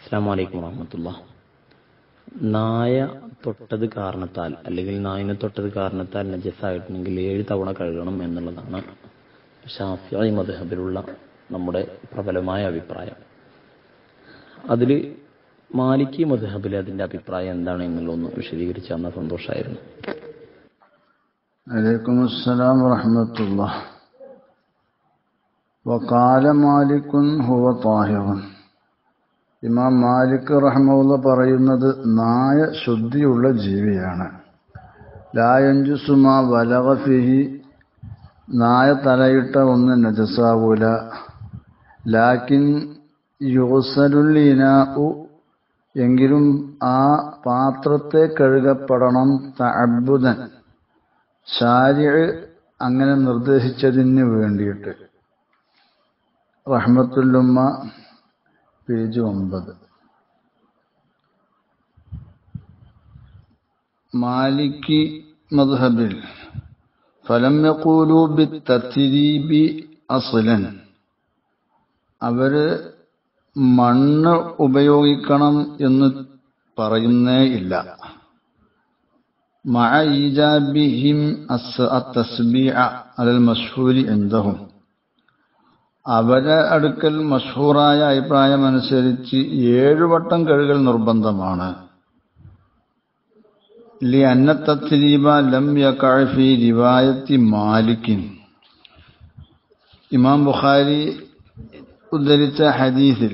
അസ്സാം വലൈക്കും വാഹമത്തുള്ള നായ തൊട്ടത് കാരണത്താൽ അല്ലെങ്കിൽ നായിനെ തൊട്ടത് കാരണത്താൽ നജസ്സായിട്ടുണ്ടെങ്കിൽ ഏഴ് തവണ കഴുകണം എന്നുള്ളതാണ് ഷാഫിയായി മധുഹബിലുള്ള നമ്മുടെ പ്രബലമായ അഭിപ്രായം അതിൽ മാലിക്കി മധുഹബിൽ അതിന്റെ അഭിപ്രായം എന്താണ് എന്നുള്ളതൊന്ന് വിശദീകരിച്ചു തന്ന സന്തോഷമായിരുന്നു عليكم السلام ورحمة الله وقال مالك هو طاهر ഇമാം മാലിക് റഹ്മുള്ള പറയുന്നത് നായ ശുദ്ധിയുള്ള ജീവിയാണ് ലായഞ്ചുസുമാ വലവഫിഹി നായ തലയിട്ട ഒന്ന് നജസാവൂല ലാക്കിൻ യുസലുല്ലിനാഉ എങ്കിലും ആ പാത്രത്തെ കഴുകപ്പെടണം തഅബ്ബുദൻ ശാരിഅ് അങ്ങനെ നിർദ്ദേശിച്ചതിന് വേണ്ടിയിട്ട് റഹ്മത്തുല്ലുമ്മ പേജ് ഒമ്പത് മാലിക്കി മദ്ഹബിൽ ഫലം യഖൂലു ബിത്തത്രീബി അസ്ലൻ അവര് മണ്ണ് ഉപയോഗിക്കണം എന്ന് പറയുന്നേ ഇല്ല مع إيجابهم التسبيع على المشهور عندهم അവരെ അടുക്കൽ മഷൂറായ അഭിപ്രായമനുസരിച്ച് ഏഴു വട്ടം കഴുകൽ നിർബന്ധമാണ് ലി അന്നത്തരീബ ലം യഖഅഫി റിവായത്തി മാലിക്കിൻ ഇമാം ബുഖാരി ഉദ്ധരിച്ച ഹദീസിൽ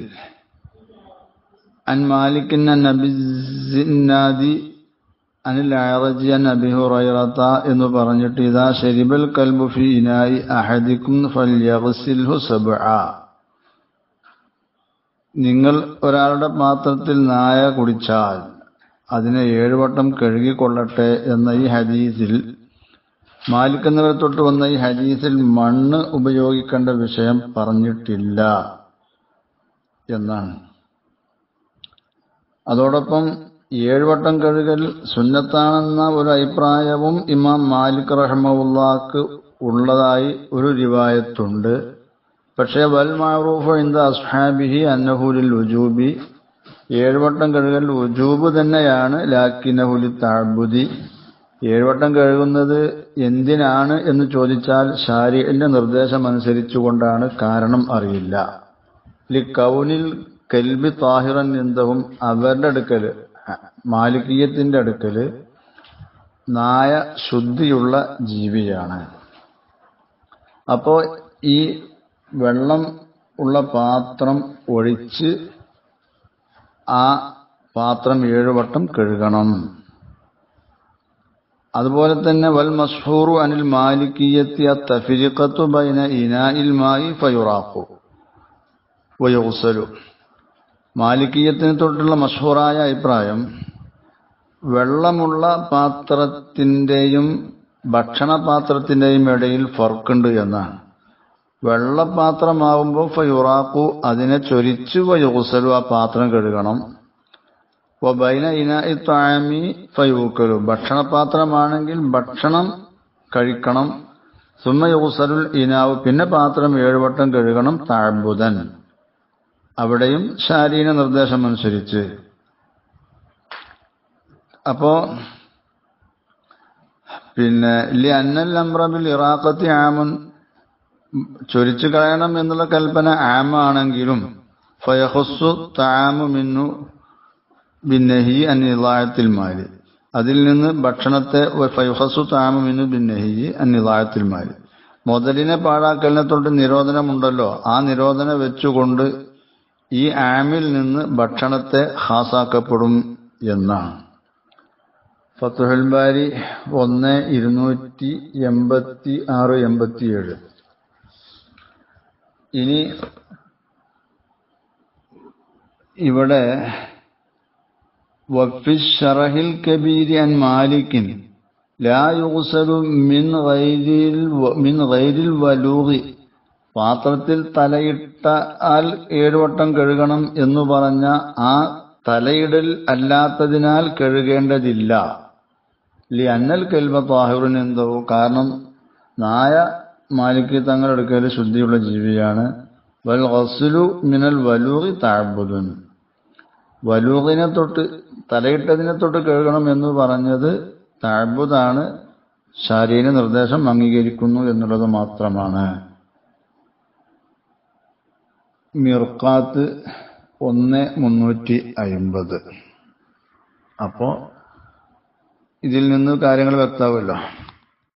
അൻ മാലിക്കിൻ നബി അനിൽ അയറജി അൻ അബി ഹുറൈറത്ത എന്ന് പറഞ്ഞിട്ട് ഇതാ ഷരിബൽ കൽബു ഫി ഇനായി അഹദിക്കും ഫല്യഗ്സിൽഹു സബ്അ നിങ്ങൾ ഒരാളുടെ പാത്രത്തിൽ നായ കുടിച്ചാൽ അതിനെ ഏഴുവട്ടം കഴുകിക്കൊള്ളട്ടെ എന്ന ഈ ഹദീസിൽ മാലിക് എന്നിവരെ തൊട്ട് വന്ന ഈ ഹദീസിൽ മണ്ണ് ഉപയോഗിക്കേണ്ട വിഷയം പറഞ്ഞിട്ടില്ല എന്നാണ് അതോടൊപ്പം ഏഴുവട്ടം കഴുകൽ സുന്നത്താണെന്ന ഒരു അഭിപ്രായവും ഇമാം മാലിക് റഹ്മുല്ലാക്ക് ഉള്ളതായി ഒരു റിവായത്തുണ്ട് പക്ഷേ വൽ മാറൂഫ് ഇന്ത അസ്ഹാബിഹി അന്നഹുലിൽ ഉജൂബി ഏഴുവട്ടം കഴുകൽ ഉജൂബ് തന്നെയാണ് ലാക്കിനഹുലി താഴ്ബുദി ഏഴുവട്ടം കഴുകുന്നത് എന്തിനാണ് എന്ന് ചോദിച്ചാൽ ഷാരിന്റെ നിർദ്ദേശം അനുസരിച്ചുകൊണ്ടാണ് കാരണം അറിയില്ല ലി കൗനിൽ കൽബി താഹിറൻ എന്തവും അവരുടെ അടുക്കല് മാലികീയത്തിന്റെ അടുക്കല് നായ ശുദ്ധിയുള്ള ജീവിയാണ് അപ്പോ ഈ വെള്ളം ഉള്ള പാത്രം ഒഴിച്ച് ആ പാത്രം ഏഴുവട്ടം കഴുകണം അതുപോലെ തന്നെ വൽ മസ്ഹൂറു അനിൽ മാലിക്കീയത്തി തഫിരിക്കത്തു ബൈന ഇനായിൽ മായി ഫയുറാഖു വയുസലു മാലിക്കീയത്തിന് തൊട്ടുള്ള മഷൂറായ അഭിപ്രായം വെള്ളമുള്ള പാത്രത്തിൻ്റെയും ഭക്ഷണപാത്രത്തിൻ്റെയും ഇടയിൽ ഫർക്കുണ്ട് എന്നാണ് വെള്ളപാത്രമാകുമ്പോൾ ഫയുറാക്കു അതിനെ ചൊരിച്ചു വയുസലു ആ പാത്രം കഴുകണം ബൈന ഇന താമി ഫയൂക്കലു ഭക്ഷണപാത്രമാണെങ്കിൽ ഭക്ഷണം കഴിക്കണം സുമ യൂസലുൽ ഇനാവ് പിന്നെ പാത്രം ഏഴുവട്ടം കഴുകണം താഴ്ബുദൻ അവിടെയും ശാരീന നിർദ്ദേശം അനുസരിച്ച് അപ്പോ പിന്നെ ലി അന്നൽ അമ്രബിൽ ഇറാഖത്തി ആമൻ ചൊരിച്ചു കളയണം എന്നുള്ള കൽപ്പന ആമാണെങ്കിലും ഫയഹുസു താമു മിന്നു ബിന്നഹി അന്നിലായത്തിൽ മാലി അതിൽ നിന്ന് ഭക്ഷണത്തെ ഫയുഹസു താമു മിന്നു ബിന്നഹി അന്നിലായത്തിൽ മാലി മുതലിനെ പാഴാക്കലിനെ തൊട്ട് നിരോധനമുണ്ടല്ലോ ആ നിരോധനം വെച്ചുകൊണ്ട് ഈ ആമിൽ നിന്ന് ഭക്ഷണത്തെ ഹാസാക്കപ്പെടും എന്നാണ് ഫത്തുഹൽ ബാരി ഒന്ന് ഇരുന്നൂറ്റി എൺപത്തി ആറ് എൺപത്തിയേഴ് ഇനി ഇവിടെ വഫിഷറഹിൽ കബീരി അൻ മാലിക്കിൻ ലാ യുസലു മിൻ ഗൈരിൽ മിൻ ഗൈരിൽ വലൂഹി പാത്രത്തിൽ തലയിട്ടാൽ ഏഴുവട്ടം കഴുകണം എന്ന് പറഞ്ഞ ആ തലയിടൽ അല്ലാത്തതിനാൽ കഴുകേണ്ടതില്ല ലി അന്നൽ കെൽബ താഹിറിന് എന്തോ കാരണം നായ മാലിക്ക് തങ്ങളെടുക്കൽ ശുദ്ധിയുള്ള ജീവിയാണ് വൽ ഗസ്ലു മിനൽ വലൂഹി താഴ്ബുദുൻ വലൂഹിനെ തൊട്ട് തലയിട്ടതിനെ തൊട്ട് കഴുകണം എന്ന് പറഞ്ഞത് താഴ്ബുതാണ് ശാരീര നിർദ്ദേശം അംഗീകരിക്കുന്നു എന്നുള്ളത് മാത്രമാണ് മിർക്കാത്ത് ഒന്ന് മുന്നൂറ്റി അയിമ്പത് അപ്പോ ഇതിൽ നിന്ന് കാര്യങ്ങൾ വ്യക്തമാവുമല്ലോ